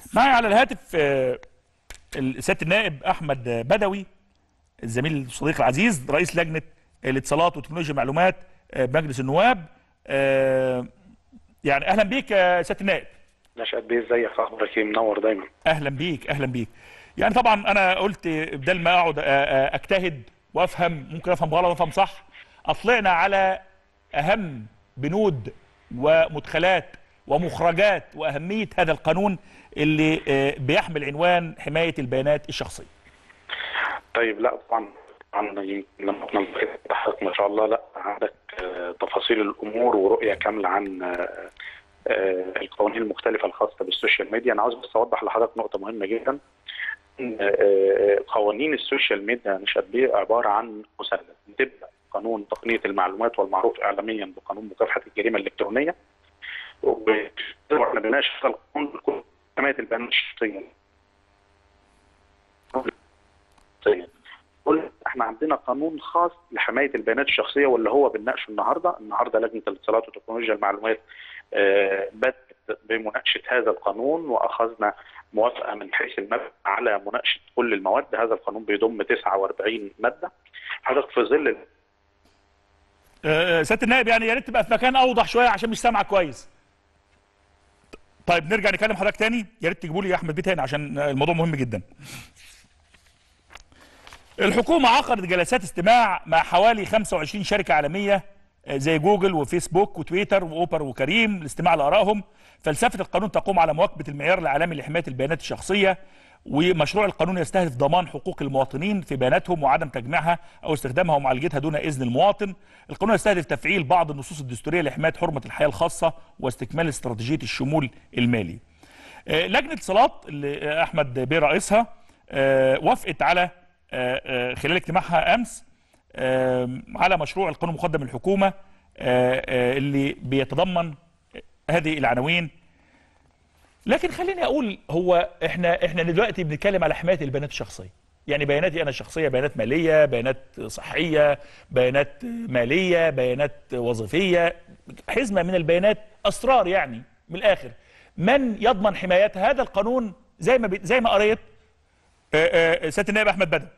معي على الهاتف آه، سياده النائب احمد بدوي الزميل الصديق العزيز رئيس لجنه الاتصالات وتكنولوجيا المعلومات آه، بمجلس النواب آه، يعني اهلا بيك يا سياده النائب نشأت بيه ازيك اخبارك ايه منور دايما اهلا بيك اهلا بيك يعني طبعا انا قلت بدل ما اقعد آه، آه، اجتهد وافهم ممكن افهم غلط وافهم صح اطلعنا على اهم بنود ومدخلات ومخرجات واهميه هذا القانون اللي آه، بيحمل عنوان حمايه البيانات الشخصيه طيب لا طبعا طبعا يمكن لما بنلتقي حضرتك ما شاء الله لا عندك آه، تفاصيل الامور ورؤيه كامله عن آه، آه، القوانين المختلفه الخاصه بالسوشيال ميديا انا عاوز بس اوضح لحضرتك نقطه مهمه جدا إن، آه، قوانين السوشيال ميديا نشأت بيه عباره عن مثلث بتبدا قانون تقنيه المعلومات والمعروف اعلاميا بقانون مكافحه الجريمه الالكترونيه واحنا بنناقش هذا القانون بكل حمايه البيانات الشخصيه قلنا احنا عندنا قانون خاص لحمايه البيانات الشخصيه واللي هو بنناقشه النهارده، النهارده لجنه الاتصالات وتكنولوجيا المعلومات آه، بدات بمناقشه هذا القانون واخذنا موافقه من حيث المبدا على مناقشه كل المواد، هذا القانون بيضم 49 ماده. حضرتك في ظل آه، سياده النائب يعني يا ريت تبقى في مكان اوضح شويه عشان مش سامعك كويس طيب نرجع نكلم حضرتك تاني يا ريت تجيبوا لي يا احمد بيه تاني عشان الموضوع مهم جدا الحكومه عقدت جلسات استماع مع حوالي 25 شركه عالميه آه، زي جوجل وفيسبوك وتويتر واوبر وكريم لاستماع لارائهم فلسفه القانون تقوم على مواكبه المعيار العالمي لحمايه البيانات الشخصيه ومشروع القانون يستهدف ضمان حقوق المواطنين في بياناتهم وعدم تجميعها او استخدامها ومعالجتها دون اذن المواطن. القانون يستهدف تفعيل بعض النصوص الدستوريه لحمايه حرمه الحياه الخاصه واستكمال استراتيجيه الشمول المالي. آه، لجنه اتصالات اللي آه، احمد بيه رئيسها آه، وافقت على آه، آه، خلال اجتماعها امس آه، على مشروع القانون المقدم للحكومه آه، آه، اللي بيتضمن هذه العناوين لكن خليني اقول هو احنا احنا دلوقتي بنتكلم على حمايه البيانات الشخصيه يعني بياناتي انا الشخصيه بيانات ماليه بيانات صحيه بيانات ماليه بيانات وظيفيه حزمه من البيانات اسرار يعني من الاخر من يضمن حمايتها هذا القانون زي ما بي زي ما قريت آه، آه، سياده النائب احمد بدر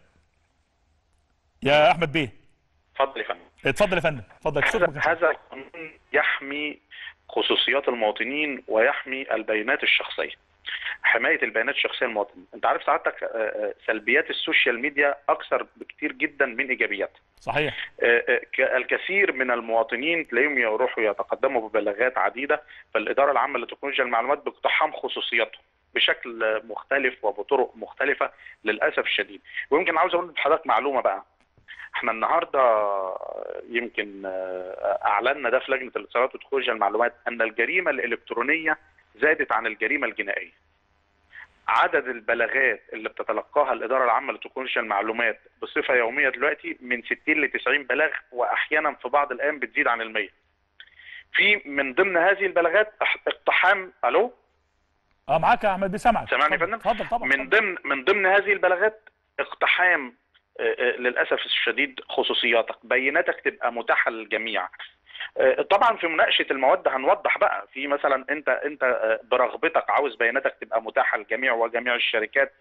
يا احمد بيه اتفضل يا فندم. اتفضل يا فندم اتفضل هذا صوتك هذا القانون يحمي خصوصيات المواطنين ويحمي البيانات الشخصيه. حمايه البيانات الشخصيه للمواطن، انت عارف سعادتك آه، آه، سلبيات السوشيال ميديا اكثر بكتير جدا من ايجابياتها. صحيح آه، آه، ك- الكثير من المواطنين تلاقيهم يروحوا يتقدموا ببلاغات عديده فالاداره العامه لتكنولوجيا المعلومات باقتحام خصوصياتهم بشكل آه، مختلف وبطرق مختلفه للاسف الشديد ويمكن عاوز اقول لحضرتك معلومه بقى احنا النهارده آه، يمكن آه، اعلنا ده في لجنه الاتصالات وتكنولوجيا المعلومات ان الجريمه الالكترونيه زادت عن الجريمه الجنائيه عدد البلاغات اللي بتتلقاها الاداره العامه لتكنولوجيا المعلومات بصفه يوميه دلوقتي من 60 ل 90 بلاغ واحيانا في بعض الايام بتزيد عن ال 100 في من ضمن هذه البلاغات اح- اقتحام الو اه معاك يا احمد بيه سامعك سامعني يا اتفضل، فندم؟ اتفضل طبعا من اتفضل. ضمن من ضمن هذه البلاغات اقتحام آه، آه، للاسف الشديد خصوصياتك بياناتك تبقى متاحه للجميع آه، طبعا في مناقشه المواد هنوضح بقى في مثلا انت انت آه، برغبتك عاوز بياناتك تبقى متاحه للجميع وجميع الشركات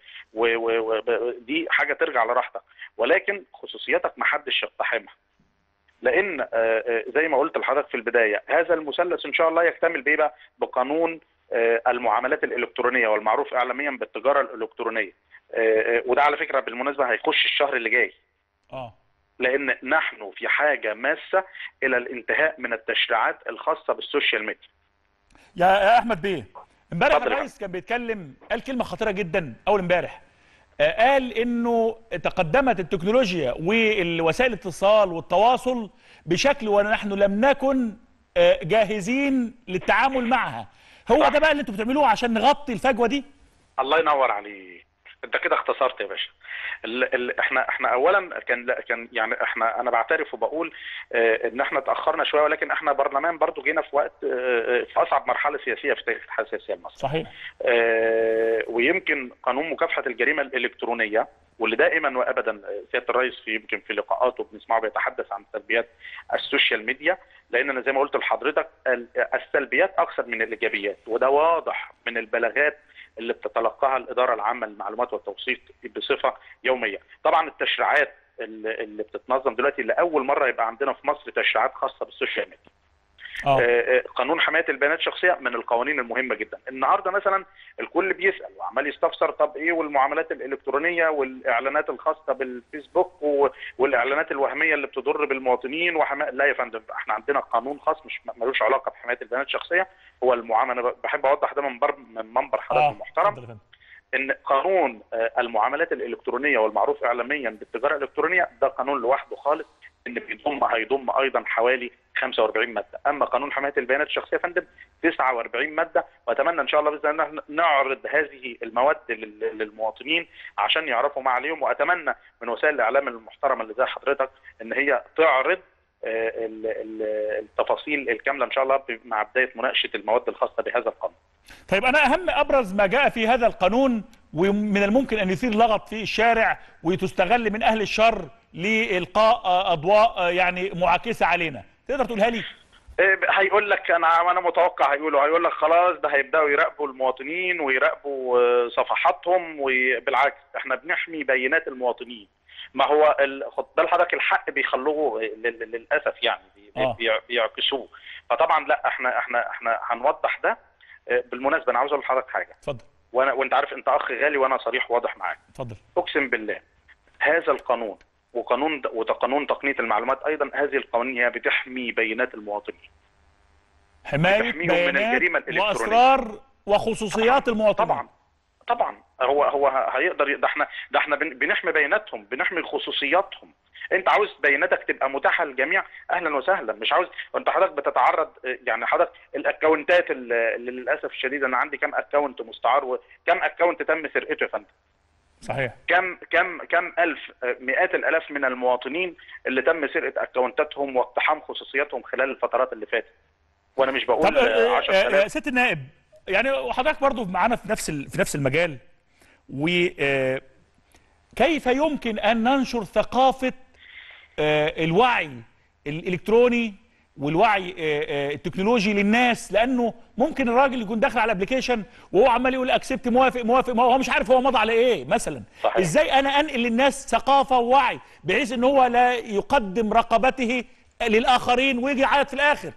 ودي حاجه ترجع لراحتك ولكن خصوصياتك ما حدش يقتحمها لان آه، آه، زي ما قلت لحضرتك في البدايه هذا المثلث ان شاء الله يكتمل بايه بقى بقانون آه، المعاملات الالكترونيه والمعروف اعلاميا بالتجاره الالكترونيه آه، آه، وده على فكره بالمناسبه هيخش الشهر اللي جاي اه لان نحن في حاجه ماسه الى الانتهاء من التشريعات الخاصه بالسوشيال ميديا يا يا احمد بيه امبارح اتفضل يا الرئيس كان بيتكلم قال كلمه خطيره جدا اول امبارح آه، قال انه تقدمت التكنولوجيا والوسائل الاتصال والتواصل بشكل ونحن لم نكن آه، جاهزين للتعامل معها هو ده بقى اللي انتوا بتعملوه عشان نغطي الفجوه دي الله ينور عليك انت كده اختصرت يا باشا ال ال احنا احنا اولا كان لا- كان يعني احنا انا بعترف وبقول اه ان احنا اتاخرنا شويه ولكن احنا برلمان برضو جينا في وقت اه في اصعب مرحله سياسيه في تاريخ الحياه السياسيه المصريه صحيح آه، ويمكن قانون مكافحه الجريمه الالكترونيه واللي دائما وابدا سياده الرئيس في يمكن في لقاءاته بنسمعه بيتحدث عن سلبيات السوشيال ميديا لان انا زي ما قلت لحضرتك السلبيات اكثر من الايجابيات وده واضح من البلاغات اللي بتتلقاها الاداره العامه للمعلومات والتوثيق بصفه يوميه طبعا التشريعات اللي بتتنظم دلوقتي لاول مره يبقى عندنا في مصر تشريعات خاصه بالسوشيال ميديا آه. قانون حمايه البيانات الشخصيه من القوانين المهمه جدا النهارده مثلا الكل بيسال وعمال يستفسر طب ايه والمعاملات الالكترونيه والاعلانات الخاصه بالفيسبوك والاعلانات الوهميه اللي بتضر بالمواطنين وحما... لا يا فندم احنا عندنا قانون خاص مش ملوش علاقه بحمايه البيانات الشخصيه هو المعامله بحب اوضح ده من منبر من منبر حضرتك آه. المحترم ان قانون المعاملات الالكترونيه والمعروف اعلاميا بالتجاره الالكترونيه ده قانون لوحده خالص ان بيضم هيضم ايضا حوالي 45 ماده، اما قانون حمايه البيانات الشخصيه يا فندم 49 ماده واتمنى ان شاء الله باذن الله نعرض هذه المواد للمواطنين عشان يعرفوا ما عليهم واتمنى من وسائل الاعلام المحترمه اللي زي حضرتك ان هي تعرض التفاصيل الكامله ان شاء الله مع بدايه مناقشه المواد الخاصه بهذا القانون. طيب انا اهم ابرز ما جاء في هذا القانون ومن الممكن ان يثير لغط في الشارع وتستغل من اهل الشر لالقاء اضواء يعني معاكسه علينا تقدر تقولها لي هيقول لك انا انا متوقع هيقولوا هيقول لك خلاص ده هيبداوا يراقبوا المواطنين ويراقبوا صفحاتهم وبالعكس احنا بنحمي بيانات المواطنين ما هو خد بال حضرتك الحق بيخلوه للاسف يعني آه. بيعكسوه فطبعا لا احنا احنا احنا هنوضح ده بالمناسبه انا عاوز اقول لحضرتك حاجه اتفضل وانا وانت عارف انت اخ غالي وانا صريح واضح معاك اتفضل اقسم بالله هذا القانون وقانون وقانون تقنيه المعلومات ايضا هذه القوانين هي بتحمي بيانات المواطنين حمايه بتحميهم من الجريمة بيانات الإلكترونية. واسرار وخصوصيات المواطنين طبعا طبعا هو هو هيقدر ده احنا ده احنا بن- بنحمي بياناتهم بنحمي خصوصياتهم انت عاوز بياناتك تبقى متاحه للجميع اهلا وسهلا مش عاوز انت حضرتك بتتعرض يعني حضرتك الاكونتات اللي اللي للاسف الشديد انا عندي كام اكونت مستعار وكم اكونت تم سرقته يا فندم صحيح كم كم كم الف مئات الالاف من المواطنين اللي تم سرقه اكونتاتهم واقتحام خصوصياتهم خلال الفترات اللي فاتت وانا مش طب بقول آه، آه، 10000 آه، ست النائب يعني وحضرتك برضو معانا في نفس ال- في نفس المجال وكيف يمكن ان ننشر ثقافه آه، الوعي الالكتروني والوعي آه، آه، التكنولوجي للناس لانه ممكن الراجل يكون داخل على الابلكيشن وهو عمال يقول اكسبت موافق موافق ما هو مش عارف هو مضى على ايه مثلا صحيح. ازاي انا انقل للناس ثقافه ووعي بحيث ان هو لا يقدم رقبته للاخرين ويجي يعيط في الاخر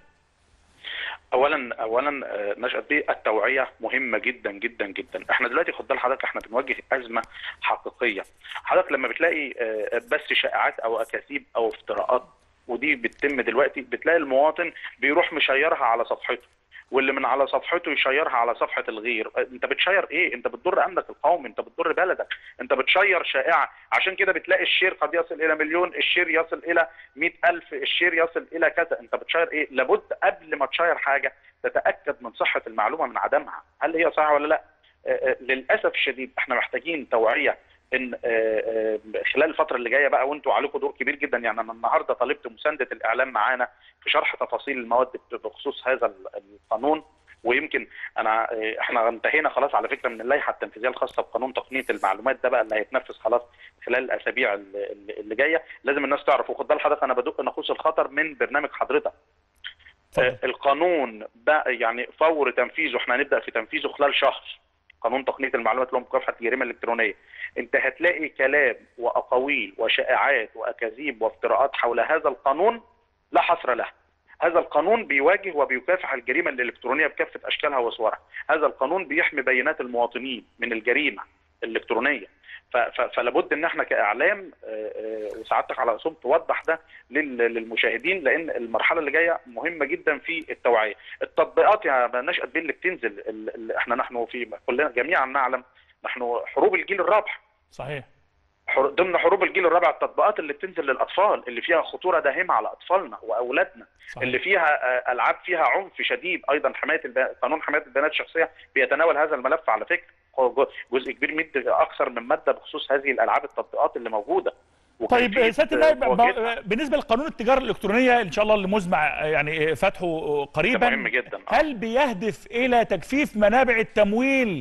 اولا اولا آه، نشأة بيه التوعيه مهمه جدا جدا جدا احنا دلوقتي خد بال حضرتك احنا بنواجه ازمه حقيقيه حضرتك لما بتلاقي آه، بث شائعات او اكاذيب او افتراءات ودي بتتم دلوقتي بتلاقي المواطن بيروح مشيرها على صفحته واللي من على صفحته يشيرها على صفحة الغير انت بتشير ايه انت بتضر امنك القومي انت بتضر بلدك انت بتشير شائعة عشان كده بتلاقي الشير قد يصل الى مليون الشير يصل الى مئة الف الشير يصل الى كذا انت بتشير ايه لابد قبل ما تشير حاجة تتأكد من صحة المعلومة من عدمها هل هي صحيحة ولا لا آه، آه، للأسف الشديد احنا محتاجين توعية ان آه، آه، خلال الفتره اللي جايه بقى وانتوا عليكم دور كبير جدا يعني انا النهارده طالبت مسانده الاعلام معانا في شرح تفاصيل المواد بخصوص هذا القانون ويمكن انا آه، احنا انتهينا خلاص على فكره من اللائحه التنفيذيه الخاصه بقانون تقنيه المعلومات ده بقى اللي هيتنفذ خلاص خلال الاسابيع اللي اللي جايه لازم الناس تعرف وخد بال حضرتك انا بدق ناقوس الخطر من برنامج حضرتك اتفضل. آه، القانون بقى يعني فور تنفيذه احنا هنبدا في تنفيذه خلال شهر قانون تقنيه المعلومات اللي هو مكافحه الجريمه الالكترونيه انت هتلاقي كلام واقاويل وشائعات واكاذيب وافتراءات حول هذا القانون لا حصر له هذا القانون بيواجه وبيكافح الجريمه الالكترونيه بكافه اشكالها وصورها هذا القانون بيحمي بيانات المواطنين من الجريمه الالكترونيه ف- ف- فلابد ان احنا كاعلام آه، آه، وسعادتك على اسهم توضح ده لل- للمشاهدين لان المرحله اللي جايه مهمه جدا في التوعيه التطبيقات يا نشأت بيه اللي بتنزل ال- ال- احنا نحن في كلنا جميعا نعلم نحن حروب الجيل الرابع صحيح حر- ضمن حروب الجيل الرابع التطبيقات اللي بتنزل للاطفال اللي فيها خطوره داهمه على اطفالنا واولادنا صحيح. اللي فيها آه، العاب فيها عنف شديد ايضا حمايه الب... قانون حمايه البيانات الشخصيه بيتناول هذا الملف على فكره هو جو- جزء كبير مد اكثر من ماده بخصوص هذه الالعاب التطبيقات اللي موجوده طيب وكيفية سياده النائب مواجهتها. ب- بالنسبه لقانون التجاره الالكترونيه ان شاء الله اللي مزمع يعني فتحه قريبا ده مهم جدا. آه. هل بيهدف الى تجفيف منابع التمويل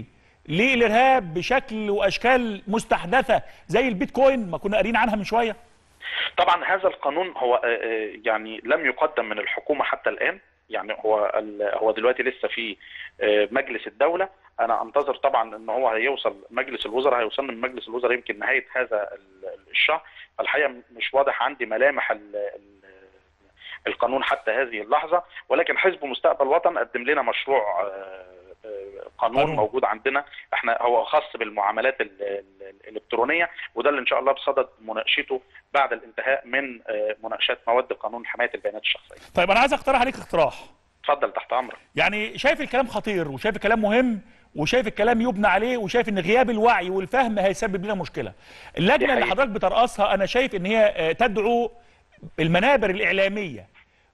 للارهاب بشكل واشكال مستحدثه زي البيتكوين ما كنا قاريين عنها من شويه طبعا هذا القانون هو آه، آه، يعني لم يقدم من الحكومه حتى الان يعني هو ال- هو دلوقتي لسه في آه، مجلس الدوله انا انتظر طبعا ان هو هيوصل مجلس الوزراء هيوصل من مجلس الوزراء يمكن نهايه هذا ال- الشهر الحقيقه مش واضح عندي ملامح ال- ال- القانون حتى هذه اللحظه ولكن حزب مستقبل وطن قدم لنا مشروع آه، آه، قانون قانون. موجود عندنا احنا هو خاص بالمعاملات ال- ال- الالكترونيه وده اللي ان شاء الله بصدد مناقشته بعد الانتهاء من آه، مناقشات مواد قانون حمايه البيانات الشخصيه. طيب انا عايز اقترح عليك اقتراح اتفضل تحت امرك. يعني شايف الكلام خطير وشايف الكلام مهم وشايف الكلام يبنى عليه وشايف ان غياب الوعي والفهم هيسبب لنا مشكله اللجنه اللي حقيقة. حضرتك بترأسها انا شايف ان هي آه، تدعو المنابر الاعلاميه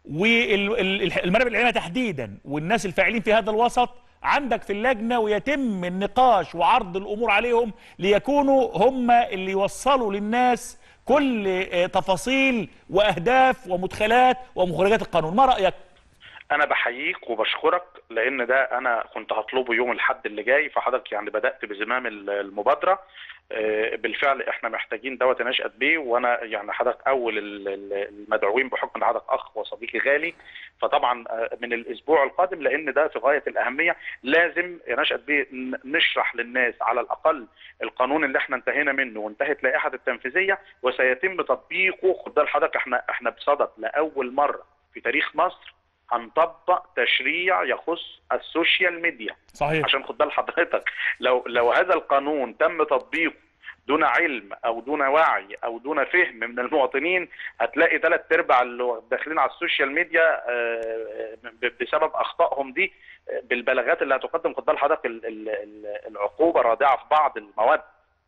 والمنابر الاعلاميه تحديدا والناس الفاعلين في هذا الوسط عندك في اللجنه ويتم النقاش وعرض الامور عليهم ليكونوا هم اللي يوصلوا للناس كل آه، تفاصيل واهداف ومدخلات ومخرجات القانون ما رايك انا بحييك وبشكرك لان ده انا كنت هطلبه يوم الاحد اللي جاي فحضرتك يعني بدات بزمام ال- المبادره آه، بالفعل احنا محتاجين دوت نشأت بيه وانا يعني حضرتك اول ال- ال- المدعوين بحكم ان حضرتك اخ وصديقي غالي فطبعا آه، من الاسبوع القادم لان ده في غايه الاهميه لازم يا نشأت بيه ن- نشرح للناس على الاقل القانون اللي احنا انتهينا منه وانتهت لائحه التنفيذيه وسيتم تطبيقه خد بال حضرتك احنا احنا بصدد لاول مره في تاريخ مصر هنطبق تشريع يخص السوشيال ميديا صحيح عشان خد بال حضرتك لو لو هذا القانون تم تطبيقه دون علم او دون وعي او دون فهم من المواطنين هتلاقي ثلاث ارباع اللي داخلين على السوشيال ميديا آه، ب- بسبب اخطائهم دي آه، بالبلاغات اللي هتقدم خد بال حضرتك ال- ال- ال- العقوبه رادعه في بعض المواد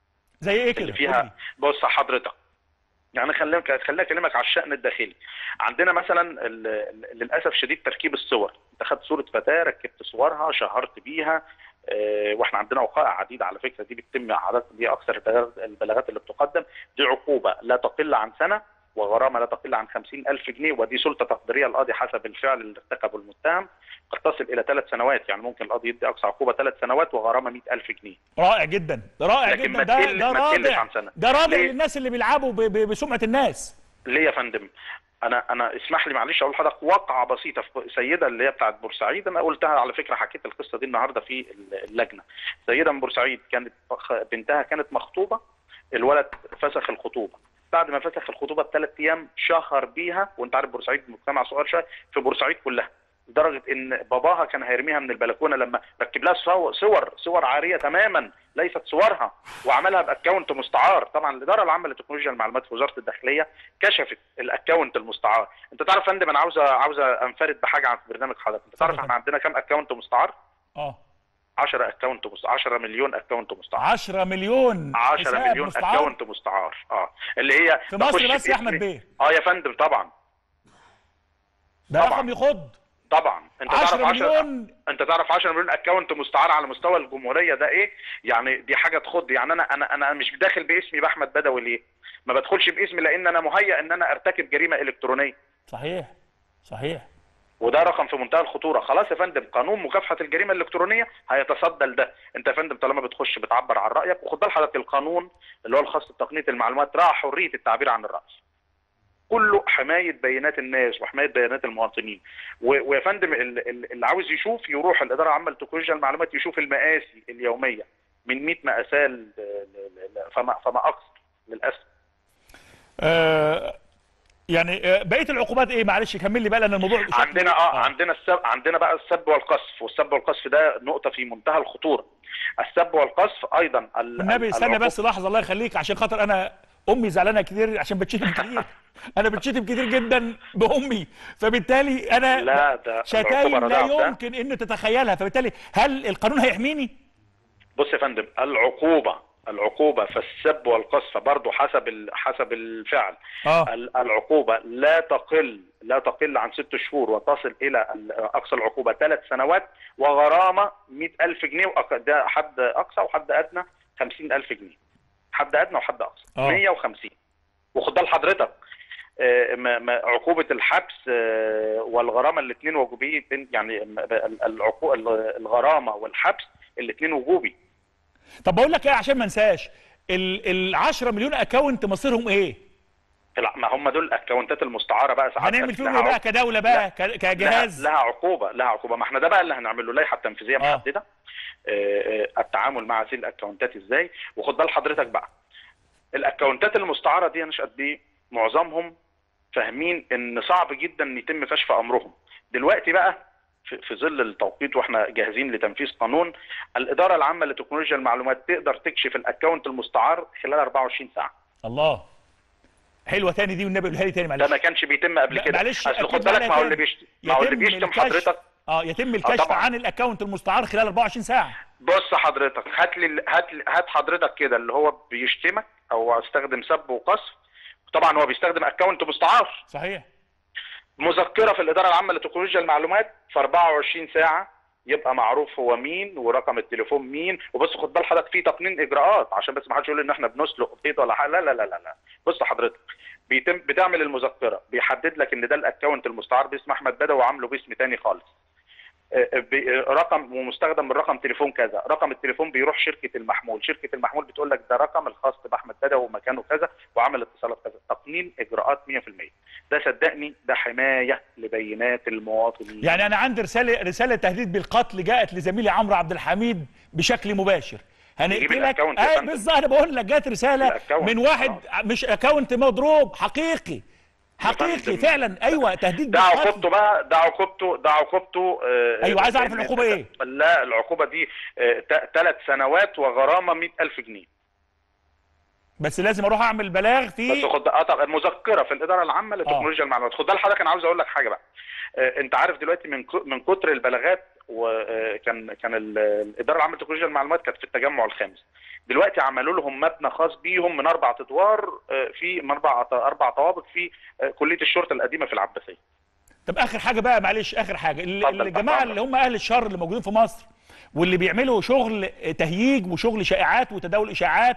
زي ايه كده اللي قولي. فيها بص حضرتك يعني خليني خليني اكلمك على الشان الداخلي عندنا مثلا ال- ال- للاسف شديد تركيب الصور انت خدت صوره فتاه ركبت صورها شهرت بيها آه، واحنا عندنا وقائع عديده على فكره دي بتتم عادات دي اكثر البلاغات- البلاغات اللي بتقدم دي عقوبه لا تقل عن سنه وغرامه لا تقل عن خمسين ألف جنيه ودي سلطه تقديريه القاضي حسب الفعل اللي ارتكبه المتهم قد تصل الى ثلاث سنوات يعني ممكن القاضي يدي اقصى عقوبه ثلاث سنوات وغرامه 100000 جنيه رائع جدا ده رائع لكن جدا ما ده تقل- ده ما تقلش رادع عن سنة. ده رادع ليه؟ للناس اللي بيلعبوا ب- ب- بسمعه الناس ليه يا فندم انا انا اسمح لي معلش اقول لحضرتك واقعه بسيطه في سيده اللي هي بتاعت بورسعيد انا قلتها على فكره حكيت القصه دي النهارده في اللجنه سيده من بورسعيد كانت خ- بنتها كانت مخطوبه الولد فسخ الخطوبه بعد ما فسخ الخطوبه بثلاث ايام شهر بيها وانت عارف بورسعيد مجتمع صغير شويه في بورسعيد كلها لدرجه ان باباها كان هيرميها من البلكونه لما ركب لها صو- صور صور عاريه تماما ليست صورها وعملها باكونت مستعار طبعا الاداره العامه لتكنولوجيا المعلومات في وزاره الداخليه كشفت الاكونت المستعار انت تعرف يا فندم انا عاوز عاوز انفرد بحاجه عن برنامج حضرتك انت تعرف اتفضل. احنا عندنا كام اكونت مستعار اه 10 اكونت مستعار 10 مليون اكونت مستعار 10 مليون 10 حساب مليون مستعار اكونت مستعار اه اللي هي في مصر بخش بس يا احمد باسمي- بيه اه يا فندم طبعا ده طبعاً. رقم يخض طبعا انت 10 تعرف 10 مليون انت تعرف 10 مليون اكونت مستعار على مستوى الجمهوريه ده ايه يعني دي حاجه تخض يعني انا انا انا مش داخل باسمي باحمد بدوي ليه ما بدخلش باسمي لان انا مهيئ ان انا ارتكب جريمه الكترونيه صحيح صحيح وده رقم في منتهى الخطوره خلاص يا فندم قانون مكافحه الجريمه الالكترونيه هيتصدى لده انت يا فندم طالما بتخش بتعبر عن رايك وخد بال حضرتك القانون اللي هو الخاص بتقنيه المعلومات راعى حريه التعبير عن الراي كله حمايه بيانات الناس وحمايه بيانات المواطنين و- ويا فندم ال- ال- اللي عاوز يشوف يروح الاداره العامه لتكنولوجيا المعلومات يشوف المقاسي اليوميه من 100 مقاساه ل- ل- ل- فما فما اكثر للاسف آه يعني آه بقيه العقوبات ايه معلش كمل لي بقى لان الموضوع شكله- عندنا اه عندنا السب عندنا بقى السب والقذف والسب والقذف ده نقطه في منتهى الخطوره السب والقذف ايضا ال- والنبي ال- استنى العقوبة- بس لحظه الله يخليك عشان خاطر انا امي زعلانه كتير عشان بتشتم كتير انا بتشتم كتير جدا بامي فبالتالي انا لا ده شتايم العقوبة لا رضاعة ده. يمكن ان تتخيلها فبالتالي هل القانون هيحميني بص يا فندم العقوبه العقوبه فالسب والقذف برضه حسب ال- حسب الفعل اه ال- العقوبه لا تقل لا تقل عن ست شهور وتصل الى ال- اقصى العقوبه ثلاث سنوات وغرامه 100000 جنيه وأق- ده حد اقصى وحد ادنى 50000 جنيه حد ادنى وحد اقصى آه. 150 وخد بال حضرتك آه، ما- ما- عقوبه الحبس آه، والغرامه الاثنين وجوبيين يعني ال- العقو- ال- الغرامه والحبس الاثنين وجوبي طب بقول لك ايه عشان ما انساش ال ال 10 مليون اكونت مصيرهم ايه لا ما هم دول الاكونتات المستعاره بقى ساعات هنعمل فيهم لها ايه بقى عق- كدوله بقى ك- كجهاز لها, لها عقوبه لها عقوبه ما احنا ده بقى اللي هنعمل له اللائحه التنفيذيه آه. محدده آه، آه، التعامل مع هذه الاكونتات ازاي وخد بال حضرتك بقى الاكونتات المستعاره دي نشأت بيه معظمهم فاهمين ان صعب جدا ان يتم كشف امرهم دلوقتي بقى في في ظل التوقيت واحنا جاهزين لتنفيذ قانون الاداره العامه لتكنولوجيا المعلومات تقدر تكشف الاكونت المستعار خلال 24 ساعه الله حلوه تاني دي والنبي قولها لي تاني ده معلش ما كانش بيتم قبل لا، كده معلش اصل أكيد خد بالك عليها ما هو تاني. اللي بيشتم ما هو اللي يتم بيشتم الكشف- حضرتك اه يتم الكشف طبعاً. عن الاكونت المستعار خلال 24 ساعه بص حضرتك هات لي هات لي- هات حضرتك كده اللي هو بيشتمك او استخدم سب وقذف طبعا هو بيستخدم اكونت مستعار صحيح مذكره في الاداره العامه لتكنولوجيا المعلومات في 24 ساعه يبقى معروف هو مين ورقم التليفون مين وبص خد بال حضرتك في تقنين اجراءات عشان بس ما حدش يقول ان احنا بنسلق بيض ولا حاجه لا لا لا لا لا بص حضرتك بيتم بتعمل المذكره بيحدد لك ان ده الاكونت المستعار باسم احمد بدوي وعامله باسم تاني خالص آه، بي- رقم ومستخدم من رقم تليفون كذا رقم التليفون بيروح شركه المحمول شركه المحمول بتقول لك ده رقم الخاص باحمد بدوي ومكانه كذا وعمل اتصالات كذا تقنين اجراءات 100% ده صدقني ده حمايه لبيانات المواطنين يعني انا عندي رساله رساله تهديد بالقتل جاءت لزميلي عمرو عبد الحميد بشكل مباشر هنقتلك الأكاونت يا اي فندم. بالظبط انا بقول لك جات رساله الأكاونت. من واحد مش اكونت مضروب حقيقي حقيقي فندم. فعلا ايوه تهديد ده بالقتل عقوبته بقى ده عقوبته ده عقوبته آه، أيوة، عايز أعرف إن- العقوبة إيه؟ لا العقوبه دي ثلاث سنوات وغرامه 100000 جنيه بس لازم اروح اعمل بلاغ بس في خد قطع المذكره في الاداره العامه لتكنولوجيا المعلومات خد بال حضرتك انا عاوز اقول لك حاجه بقى آه، انت عارف دلوقتي من ك- من كتر البلاغات وكان كان ال- الاداره العامه لتكنولوجيا المعلومات كانت في التجمع الخامس دلوقتي عملوا لهم مبنى خاص بيهم من اربع ادوار آه، في من اربع اربع طوابق في آه، كليه الشرطه القديمه في العباسيه طب اخر حاجه بقى معلش اخر حاجه ال- اتفضل، الجماعه اتفضل. اللي هم اهل الشر اللي موجودين في مصر واللي بيعملوا شغل تهييج وشغل شائعات وتداول اشاعات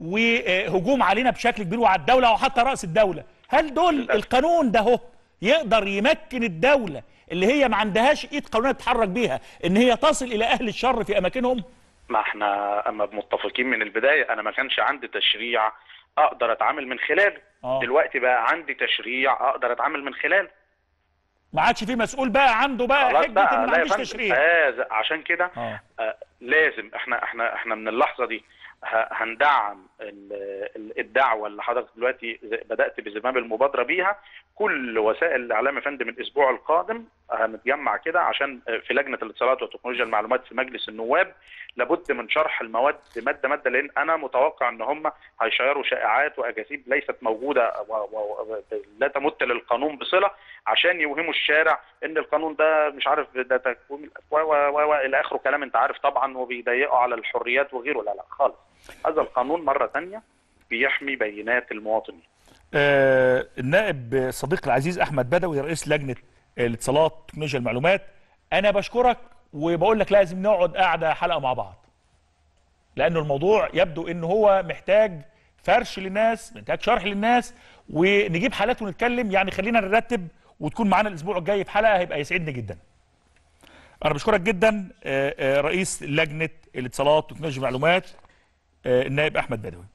وهجوم علينا بشكل كبير وعلى الدوله وحتى راس الدوله هل دول للأسف. القانون ده هو يقدر يمكن الدوله اللي هي ما عندهاش ايد قانونيه تتحرك بيها ان هي تصل الى اهل الشر في اماكنهم ما احنا اما متفقين من البدايه انا ما كانش عندي تشريع اقدر اتعامل من خلاله آه. دلوقتي بقى عندي تشريع اقدر اتعامل من خلاله ما عادش في مسؤول بقى عنده بقى خلاص حجه بقى ان ما لا يا عنديش فندم تشريع آه عشان كده اه آه لازم احنا احنا احنا من اللحظه دي ه- هندعم ال- ال- الدعوه اللي حضرتك دلوقتي ز- بدات بزمام المبادره بيها كل وسائل الاعلام يا فندم الاسبوع القادم هنتجمع كده عشان آه، في لجنه الاتصالات وتكنولوجيا المعلومات في مجلس النواب لابد من شرح المواد ماده ماده لان انا متوقع ان هم هيشيروا شائعات واكاذيب ليست موجوده و- و- و- لا تمت للقانون بصله عشان يوهموا الشارع ان القانون ده مش عارف ده تكوين و و و و الى اخره كلام انت عارف طبعا وبيضيقوا على الحريات وغيره لا لا خالص هذا القانون مره ثانيه بيحمي بيانات المواطنين آه، النائب صديقي العزيز احمد بدوي رئيس لجنه الاتصالات وتكنولوجيا المعلومات انا بشكرك وبقول لك لازم نقعد قاعده حلقه مع بعض لانه الموضوع يبدو ان هو محتاج فرش للناس محتاج شرح للناس ونجيب حالات ونتكلم يعني خلينا نرتب وتكون معانا الاسبوع الجاي في حلقه هيبقى يسعدني جدا انا بشكرك جدا آه، آه، رئيس لجنه الاتصالات وتكنولوجيا المعلومات آه، النائب احمد بدوي